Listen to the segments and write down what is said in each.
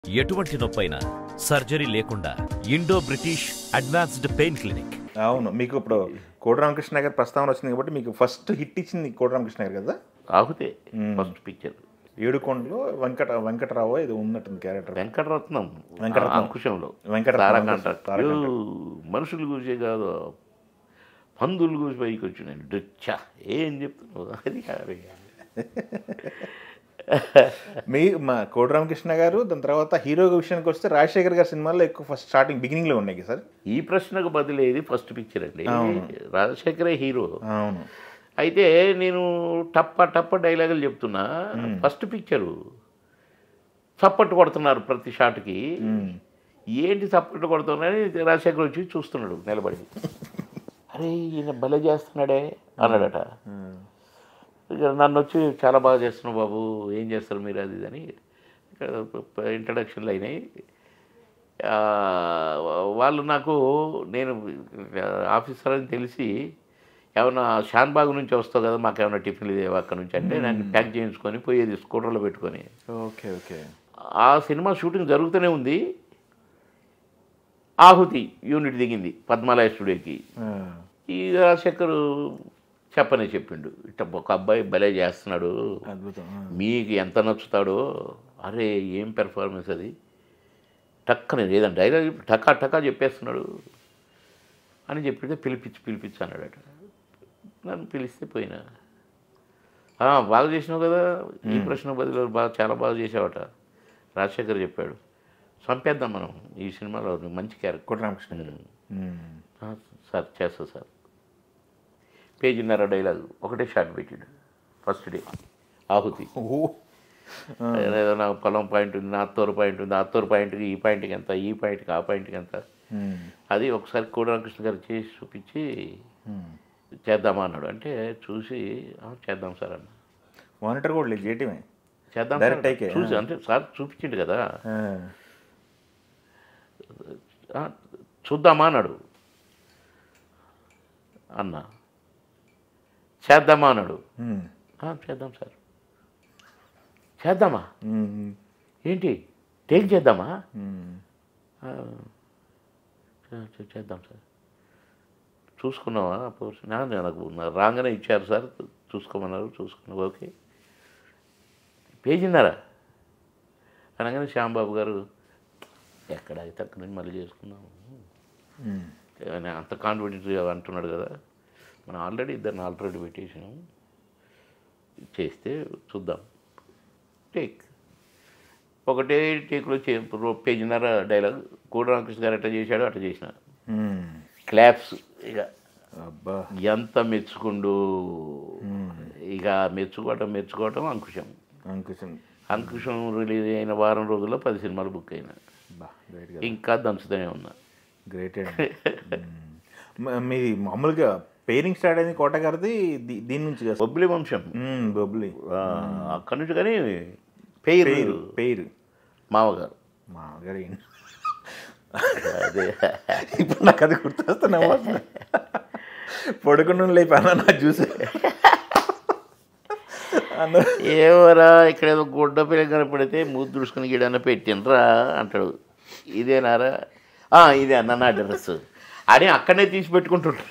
ఎటువంటి నొప్పైనా సర్జరీ లేకుండా Indo British advanced pain clinic అవును మీకు ఇప్పుడు కోటి రామకృష్ణ గారి ప్రస్తావన వచ్చింది కాబట్టి మీకు ఫస్ట్ హిట్ ఇచ్చింది కోటి రామకృష్ణ గారు కదా ఆహుతే ఫస్ట్ పిక్చర్ ఏడుకొండలో వెంకట వెంకటరావు ఇది ఉన్నట్టుంది క్యారెక్టర్ వెంకటరత్నం వెంకటరత్నం. ఆ అంకుశంలో వెంకటరత్నం. తారకాంట తారకాంట. మనుషులు కూర్చే కాదు పందులు కూసి పైకి వచ్చి నేను డొచ్చా ఏం చెప్తున్నావు అది కాదు. మీ మా కోటి రామకృష్ణ గారు దాని తర్వాత హీరో విషయానికి వస్తే రాజశేఖర్ గారి సినిమాల్లో ఎక్కువ ఫస్ట్ స్టార్టింగ్ బిగినింగ్ లో ఉన్నాయి సార్ ఈ ప్రశ్నకు బదిలేది ఫస్ట్ పిక్చర్ అండి రాజశేఖరే హీరో అవును అయితే నేను టప్ప టప్ప డైలాగులు చెప్తున్నా ఫస్ట్ పిక్చరు చప్పట్టు కొడుతున్నారు ప్రతి షాట్కి ఏంటి చప్పట్టు కొడుతున్నారని రాజశేఖర్ వచ్చి చూస్తున్నాడు నిలబడి అరే ఈయన భలే చేస్తున్నాడే అన్నాడట ఇక నన్ను వచ్చి చాలా బాగా చేస్తున్నావు బాబు ఏం చేస్తారు మీరు అది ఇది అని ఇంట్రడక్షన్లు అయినాయి ఆ, వాళ్ళు నాకు నేను ఆఫీసర్ అని తెలిసి ఏమన్నా షాన్బాగ్ నుంచి వస్తావు కదా మాకు ఏమైనా టిఫిన్లు లేవు అక్కడ నుంచి అంటే నన్ను ప్యాక్ చేయించుకొని పోయేది స్కూటర్లో పెట్టుకొని ఓకే ఓకే ఆ సినిమా షూటింగ్ జరుగుతూనే ఉంది ఆహుతి యూనిట్ దిగింది పద్మాలయ స్టూడియోకి ఈ రాజశేఖర్ చెప్పనే చెప్పిండు ఇట్ట ఒక అబ్బాయి భలే చేస్తున్నాడు అద్భుతం మీకు ఎంత నచ్చుతాడో అరే ఏం పెర్ఫార్మెన్స్ అది టక్కన ఏదంటే డైలాగ్ చెప్పి టకా టకా చెప్పేస్తున్నాడు అని చెప్పితే పిలిపించి పిలిపించి అన్నాడట నన్ను పిలిస్తే పోయినా "ఆ, బాగా చేసినావు కదా ఈ ప్రశ్న బదులు బాగా చాలా బాగా చేసావట రాజశేఖర్ చెప్పాడు చంపేద్దాం మనం ఈ సినిమాలో నువ్వు మంచి క్యారెక్టర్ కోటి రామకృష్ణ గారు ఆ, సార్ చేస్తా సార్ పేజీన్నర డైలాగ్ ఒకటే షాట్ పెట్టాడు ఫస్ట్ డే ఆహుతి ఓ ఏదో నాకు పొలం పాయింట్ ఉంది నా అత్తూరు పాయింట్ ఉంది ఆ అత్తూరు పాయింట్కి ఈ పాయింట్కి ఎంత ఈ పాయింట్కి ఆ పాయింట్కి ఎంత అది ఒకసారి కోడరామకృష్ణ గారు చేసి చూపించి చేద్దామా అన్నాడు అంటే చూసి "ఆ, చేద్దాం సార్ అన్న మానిటర్ కూడా లేదు చేయటమే చేద్దాం Direct సార్ take ఏ, చూసి అంటే సార్ చూపించిండు కదా "ఆ, చూద్దామా అన్నాడు అన్న చేద్దామా అన్నాడు "ఆ, చేద్దాం సార్ చేద్దామా ఏంటి టేక్ చేద్దామా "ఆ, చే- చే- చేద్దాం సార్ చూసుకున్నావా పోస్ట్ నా- నాకు నా రాగానే ఇచ్చారు సార్ చూసుకోమన్నారు చూసుకున్నా ఓకే పేజీన్నారా అనగానే శ్యాంబాబు గారు ఎక్కడ అయితే అక్కడ నుంచి మళ్ళీ చేసుకుందాము ఆయన అంత కాన్ఫిడెంట్ అంటున్నాడు కదా మనం ఆల్రెడీ ఇద్దరిని ఆల్రెడీ పెట్టేసాము చేస్తే చూద్దాం టేక్ ఒకటే టేక్లో చే పేజీన్నర డైలాగ్ కోడి రామకృష్ణ గారు ఎట్లా చేశాడో అట్లా చేసిన క్లాప్స్ ఇక అబ్బా ఎంత మెచ్చుకుండు ఇక మెచ్చుకోవటం మెచ్చుకోవటం అంకుశం అంకుశం అంకుశం రిలీజ్ అయిన వారం రోజుల్లో పది సినిమాలు బుక్ అయినా బా గ్రేట్ కదా ఇంకా దంచుతూనే ఉన్నా గ్రేట్ అండి మ- మీది మామూలుగా పేరింగ్ స్టార్ట్ అయింది కోట గారిది దీ- దీని నుంచి కదా బొబ్బిలి వంశం మ్మ్, బొబ్లీ ఆ, అక్కడి నుంచి కానీ పేరు పేరు పేరు మామగారు మా గారు ఏంటి? అదే ఇప్పుడు నాకు అది గుర్తొస్తున్నా పడుకుని లేపానా నాకు చూసి అన్న ఏమరా ఇక్కడ ఏదో గుడ్డ పిల్ల కనపడితే మూతి దుడుచుకుని గిడన్న పెట్టినరా అంటాడు ఇదేనారా "ఆ, ఇదే అన్న నా డ్రెస్ అని అక్కడనే తీసి పెట్టుకుంటుంటాడు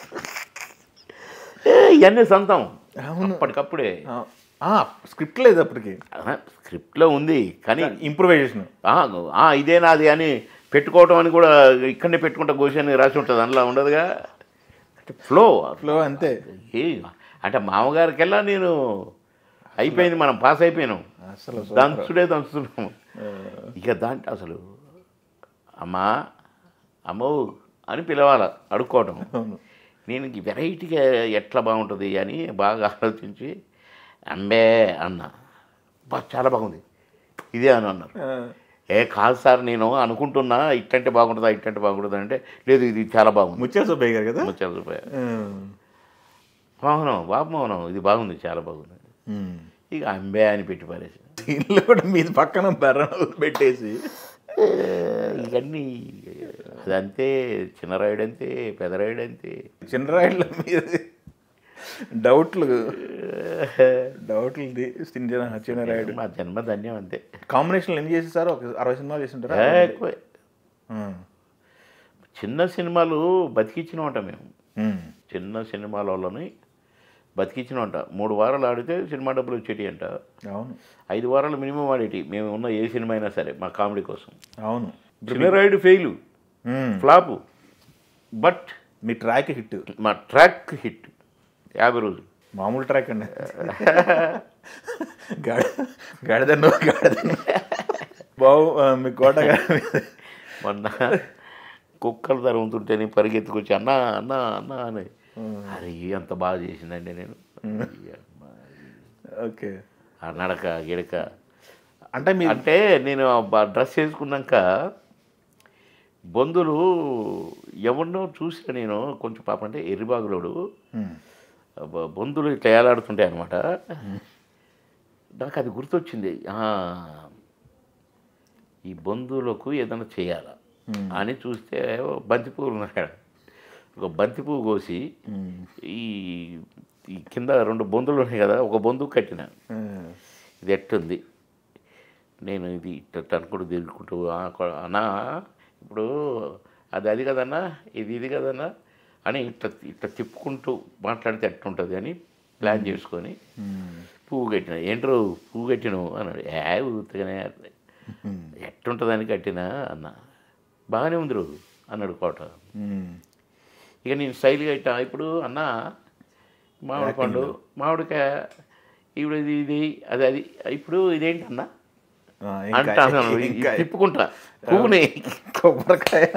ఏ, ఇవన్నీ సొంతం అవును. అప్పటికప్పుడే స్క్రిప్ట్ లేదు అప్పటికి ఆహా, స్క్రిప్ట్లో ఉంది కానీ ఇంప్రూవైజేషన్ ఆ, ఆ, ఇదే నాది అని పెట్టుకోవటం అని కూడా ఇక్కడనే పెట్టుకుంటా గోషాన్ని రాసి ఉంటుంది అందులో ఉండదుగా అంటే ఫ్లో ఫ్లో అంతే ఏ అంటే మామగారికెల్లా నేను అయిపోయింది మనం పాస్ అయిపోయినాం అసలు దంచుడే దంచుతున్నాము ఇక దాంట్లో అసలు అమ్మా అమ్మో అని పిలవాల అడుక్కోవటం అవును నేను ఈ వెరైటీగా ఎట్లా బాగుంటుంది అని బాగా ఆలోచించి అంబే అన్న బా చాలా బాగుంది ఇదే అని అన్నారు ఆ, ఏ కాదు సార్ నేను అనుకుంటున్నా ఇట్టంటే బాగుంటుందా ఇట్టంటే బాగుంటుందా అంటే లేదు ఇది చాలా బాగుంది ముత్యాల సుబ్బయ్య గారు కదా ముత్యాల రూపాయ ఆ, మోహనం బాబు మోహనం ఇది బాగుంది చాలా బాగుంది మ్మ్. ఇక అంబే అని పెట్టి పారేసి దీనిలో కూడా మీది పక్కన బెర్ర పెట్టేసి ఇవన్నీ అదంతే చిన్న రాయుడు అంతే పెద్ద రాయుడు అంతే చిన్నరాయిల మీద డౌట్లు డౌట్ ఉంది సింజన సత్యనారాయణ మా జన్మ ధన్యం అంతే కాంబినేషన్లు ఎన్ని చేసేసారు ఒక అరవై సినిమాలు చేస్తుంటారా ఏ, ఎక్కువే ఉమ్. చిన్న సినిమాలు బతికించినమాట మేము ఉమ్. చిన్న సినిమాల వాళ్ళని బతికించినమాట మూడు వారాలు ఆడితే సినిమా డబ్బులు వచ్చేటి అంట అవును ఐదు వారాలు మినిమం ఆడేటి మేము ఉన్న ఏ సినిమా అయినా సరే మా కామెడీ కోసం అవును Chinnarayudu fail um. Flop but మీ ట్రాక్ హిట్ మా ట్రాక్ హిట్ యాభై రోజులు మామూలు ట్రాక్ అండి గాడి గాడిదన్ను గాడిదన్ను బావు ఆ, మీ కోట గారి మొన్న కుక్కలు తరుగుతుంటే పరిగెత్తుకొచ్చి అన్న అన్న అన్న అని అరే అంత బాగా చేసిందండి నేను అమ్మా, ఓకే ఆ నడక గిడక అంటే మీ అంటే నేను ఆ డ్రెస్ వేసుకున్నాక బంధువులు ఎవరినో చూసిన నేను కొంచెం పాప అంటే ఎర్రిబాగులోడు ఉమ్. బ- బంధువులు ఇట్లా ఏలాడుతుంటాయి అనమాట నాకు అది గుర్తొచ్చింది ఆ, ఈ బంధువులకు ఏదైనా చేయాలా అని చూస్తే బంతి పువ్వులు ఉన్నాయి ఆడ. ఒక బంతి పువ్వు కోసి ఉమ్. ఈ ఈ కింద రెండు బొందులు ఉన్నాయి కదా ఒక బొందుకు కట్టిన ఉమ్. ఇది ఎట్టుంది నేను ఇది ఇట్ట అనుకుంటూ తిరుగుకుంటూ "ఆ, కొ- అన్నా ఇప్పుడు అది అది కదన్నా ఇది ఇది కదన్నా అని ఇట్లా ఇట్లా తిప్పుకుంటూ మాట్లాడితే ఎట్టుంటుంది అని ప్లాన్ చేసుకొని ఉమ్. పువ్వు కట్టిన ఏంట్రో పువ్వు కట్టినవు అన్నాడు ఏ ఊతగానే ఎట్టుంటుందని కట్టినా అన్న బాగానే ఉంది రో అన్నాడు కోట ఉమ్. ఇక నేను స్టైల్గా ఇట్టా ఇప్పుడు అన్న మామిడి పండు మామిడికాయ ఇప్పుడు ఇది ఇది అది అది ఇప్పుడు ఇదేంటి అన్న ఆ, ఇంకా- అంటాను ఇంకా తిప్పుకుంటా పువ్వుని కొబ్బరికాయ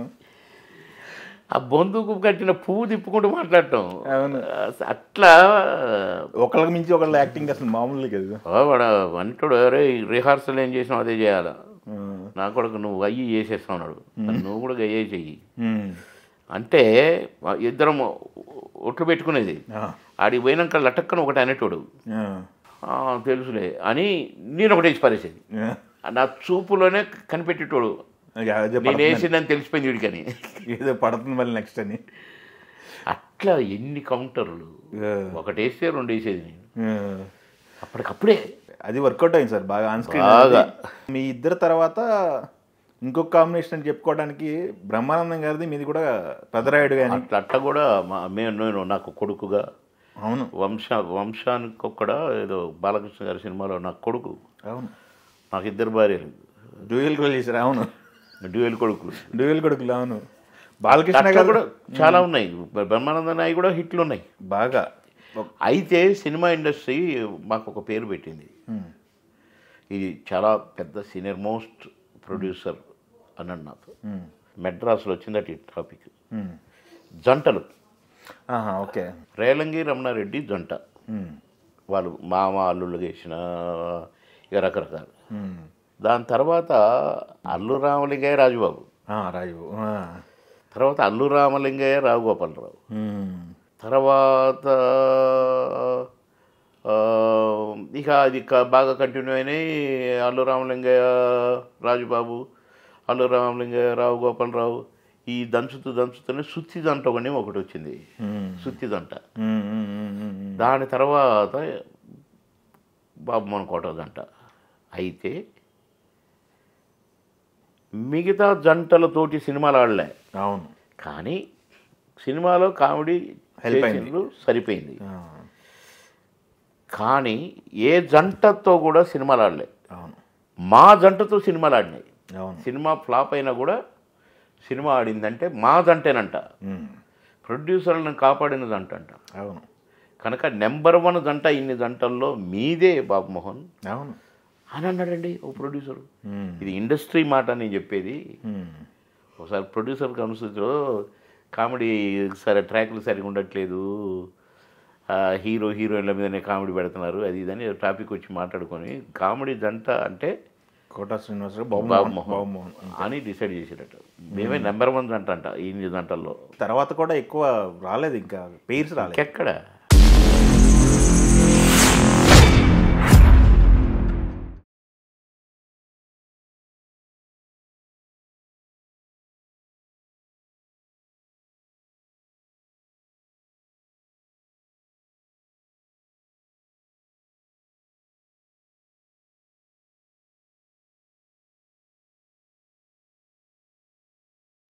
ఆ బొందుకు కట్టిన పువ్వు తిప్పుకుంటూ మాట్లాడటం అవును. అట్లా ఒకళ్ళకి మించి ఒకళ్ళు యాక్టింగ్ అసలు మామూలు కదా ఓ వాడు అంటాడు అరే రిహార్సల్ ఏం చేసినావు అదే చేయాలా ఉమ్. నా కొడుకు నువ్వు అయ్యి చేసేస్తా ఉన్నాడు మరి నువ్వు కూడా అయ్యే చెయ్యి ఉమ్. అంటే ఇద్దరం ఒట్లు పెట్టుకునేది ఆ. ఆడికి పోయినాక లటక్కన ఒకటి అనేటోడు ఆ. "ఆ, తెలుసులే అని నేను ఒకటి వేసి పారేసేది ఆ. నా చూపులోనే కనిపెట్టేటోడు ఇక అదే నేను పడుతుంది. వేసిందని తెలిసిపోయింది వీడికని ఏదో పడుతుంది మళ్ళీ నెక్స్ట్ అని అట్లా ఎన్ని కౌంటర్లు ఆ. ఒకటి వేస్తే రెండు వేసేది నేను ఆ. అప్పటికప్పుడే అది వర్కౌట్ అయింది సార్ బాగా ఆన్ స్క్రీన్ బాగా. మీ ఇద్దరు తర్వాత ఇంకొక కాంబినేషన్ అని చెప్పుకోవడానికి బ్రహ్మానందం గారిది మీది కూడా పెదరాయుడు కానీ అట్లా అట్లా కూడా మా మేము నేను నాకు కొడుకుగా అవును వంశ వంశానికి కూడా ఏదో బాలకృష్ణ గారి సినిమాలో నాకు కొడుకు అవును నాకు ఇద్దరు భార్యలు డ్యూయల్ కూడా చేశారు అవును డ్యూయల్ కొడుకులు డ్యూయల్ కొడుకులు అవును బాలకృష్ణ అట్లా గారు కూడా చాలా ఉన్నాయి బ్రహ్మానంద నాయి కూడా హిట్లు ఉన్నాయి బాగా అయితే సినిమా ఇండస్ట్రీ మాకు ఒక పేరు పెట్టింది ఉమ్. ఇది చాలా పెద్ద సీనియర్ మోస్ట్ ప్రొడ్యూసర్ అన్నాడు నాతో ఉమ్. మెడ్రాస్లో వచ్చిందట ఈ టాపిక్ ఉమ్. జంటలు ఆహా ఓకే రేలంగి రమణారెడ్డి జంట ఉమ్. వాళ్ళు మామ అల్లుళ్ళు చేసిన ఇక రకరకాలు ఉమ్. దాని తర్వాత అల్లు రామలింగయ్య రాజుబాబు ఆ, రాజు ఆ. తర్వాత అల్లు రామలింగయ్య రావుగోపాలరావు ఉమ్. తర్వాత ఆ, ఇక అది క- బాగా కంటిన్యూ అయినాయి అల్లు రామలింగయ్య రాజుబాబు అల్లు రామలింగయ్య రావు గోపాలరావు ఈ దంచుతూ దంచుతూనే సుత్తి దంట ఒకటి ఒకటి వచ్చింది ఉమ్. సుత్తి దంట ఉమ్. ఉమ్. ఉమ్. ఉమ్. దాని తర్వాత బాబు మన కోట దంట అయితే మిగతా జంటలతోటి సినిమాలు ఆడలే అవును కానీ సినిమాలో కామెడీ Help అయింది. చేసిండ్రు సరిపోయింది ఆ. కానీ ఏ జంటతో కూడా సినిమాలు ఆడలే అవును మా జంటతో సినిమాలు ఆడినాయి అవును సినిమా ఫ్లాప్ అయినా కూడా సినిమా ఆడిందంటే మా జంటేనంట ఉమ్. ప్రొడ్యూసర్లను కాపాడిన జంట అంట అవును కనుక నెంబర్ వన్ జంట ఇన్ని జంటల్లో మీదే బాబు మోహన్ అవును అని అన్నాడండి ఓ ప్రొడ్యూసర్ ఉమ్. ఇది ఇండస్ట్రీ మాట నేను చెప్పేది ఉమ్. ఒకసారి ప్రొడ్యూసర్ కౌన్సిల్లో కామెడీ సరే ట్రాక్లు సరిగా ఉండట్లేదు ఆ, హీరో హీరోయిన్ల మీదనే కామెడీ పెడుతున్నారు అది ఇదని టాపిక్ వచ్చి మాట్లాడుకొని కామెడీ జంట అంటే కోటా శ్రీనివాసరావు బాబు బాబు మోహన్ బాబు మోహన్ మోహన్ అని డిసైడ్ చేసేటట్టు మేమే నెంబర్ వన్ జంట అంట ఈ జంటల్లో తర్వాత కూడా ఎక్కువ రాలేదు ఇంకా పేర్స్ రాలేదు ఎక్కడ